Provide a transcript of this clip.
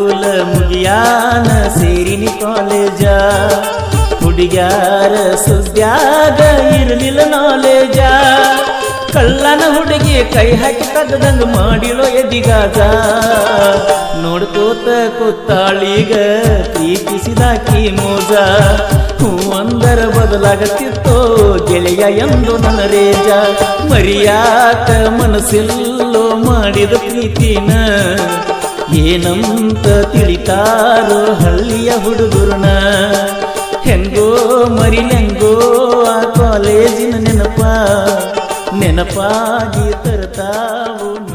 ಹೈಸ್ಕೂಲ ಮುಗಿಯಾನ ಸೇರಿನಿ college ಹುಡುಗ್ಯಾರ ಸುದ್ಯಾಗ ಇರಲಿಲ್ಲ ನಾಲೇಜ ಕಳ್ಳನ ಹುಡುಗಿ ಕೈ ಹಾಕಿ ತಗದಂಗ ಮಾಡಿಳೋ ಎದಿಗಾಗ ನೋಡ್ಕೋತ ಕೂತಾಳೀಗ ಪ್ರೀತಿಸಿದಾಕಿ ಮೋಜ ಹೂ ಅಂದರ ಬದಲಾಗತ್ತಿತ್ತೋ ಗೆಳೆಯ ಎಂದು ನನ್ನ ರೇಜ ಮರಿಯಾಕ ಮನಸ್ಸಿಲ್ಲೋ ಮಾಡಿದ ಪ್ರೀತಿನ ಏನಂತ ತಿಳಿತಾರೋ ಹಳ್ಳಿಯ ಹುಡುಗರನ ಹೆಂಗೋ ಮರಿಲೆಂಗೋ ಆ ಕಾಲೇಜಿನ ನೆನಪ ನೆನಪಾಗಿ ತರ್ತಾವು